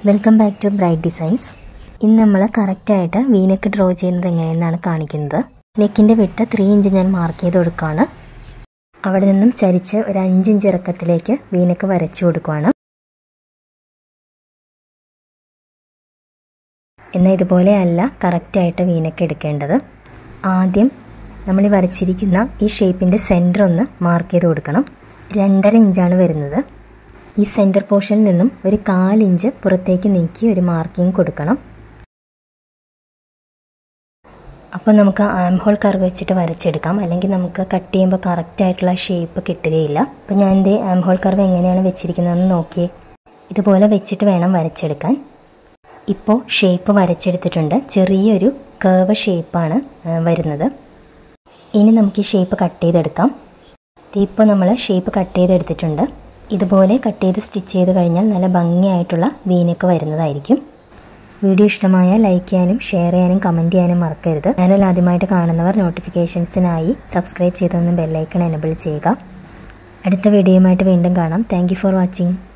welcome back to Bright Designs ഇന്ന് നമ്മൾ കറക്റ്റായിട്ട് വീനക്ക് ഡ്രോ ചെയ്യുന്നത് എങ്ങനെയെന്നാണ് കാണിക്കുന്നത് നെക്കിൻ്റെ വിട്ട് ത്രീ ഇഞ്ച് ഞാൻ മാർക്ക് ചെയ്ത് കൊടുക്കുകയാണ് അവിടെ നിന്നും ചരിച്ച് ഒരു അഞ്ച് ഇഞ്ച് ഇറക്കത്തിലേക്ക് വീനക്ക് വരച്ചു കൊടുക്കുകയാണ് എന്നാൽ ഇതുപോലെയല്ല കറക്റ്റായിട്ട് വീനക്ക് എടുക്കേണ്ടത് ആദ്യം നമ്മൾ ഈ വരച്ചിരിക്കുന്ന ഈ ഷേപ്പിൻ്റെ സെൻറ്റർ ഒന്ന് മാർക്ക് ചെയ്ത് കൊടുക്കണം രണ്ടര ഇഞ്ചാണ് വരുന്നത് ഈ സെൻറ്റർ പോർഷനിൽ നിന്നും ഒരു കാലിഞ്ച് പുറത്തേക്ക് നീക്കി ഒരു മാർക്കിംഗ് കൊടുക്കണം അപ്പോൾ നമുക്ക് ആം ഹോൾ കർവ് വെച്ചിട്ട് വരച്ചെടുക്കാം അല്ലെങ്കിൽ നമുക്ക് കട്ട് ചെയ്യുമ്പോൾ കറക്റ്റായിട്ടുള്ള ഷേപ്പ് കിട്ടുകയില്ല അപ്പോൾ ഞാൻ എൻ്റെ ആം ഹോൾ കർവ് എങ്ങനെയാണ് വെച്ചിരിക്കുന്നതെന്ന് നോക്കിയേ ഇതുപോലെ വെച്ചിട്ട് വേണം വരച്ചെടുക്കാൻ ഇപ്പോൾ ഷേപ്പ് വരച്ചെടുത്തിട്ടുണ്ട് ചെറിയൊരു കേവ് ഷേപ്പാണ് വരുന്നത് ഇനി നമുക്ക് ഈ ഷേപ്പ് കട്ട് ചെയ്തെടുക്കാം ഇപ്പോൾ നമ്മൾ ഷേപ്പ് കട്ട് ചെയ്തെടുത്തിട്ടുണ്ട് ഇതുപോലെ കട്ട് ചെയ്ത് സ്റ്റിച്ച് ചെയ്ത് കഴിഞ്ഞാൽ നല്ല ഭംഗിയായിട്ടുള്ള വീനൊക്കെ വരുന്നതായിരിക്കും വീഡിയോ ഇഷ്ടമായാൽ ലൈക്ക് ചെയ്യാനും ഷെയർ ചെയ്യാനും കമൻറ്റ് ചെയ്യാനും മറക്കരുത് ചാനൽ ആദ്യമായിട്ട് കാണുന്നവർ നോട്ടിഫിക്കേഷൻസിനായി സബ്സ്ക്രൈബ് ചെയ്തൊന്ന് ബെല്ലൈക്കൺ എനബിൾ ചെയ്യുക അടുത്ത വീഡിയോയുമായിട്ട് വീണ്ടും കാണാം താങ്ക് ഫോർ വാച്ചിങ്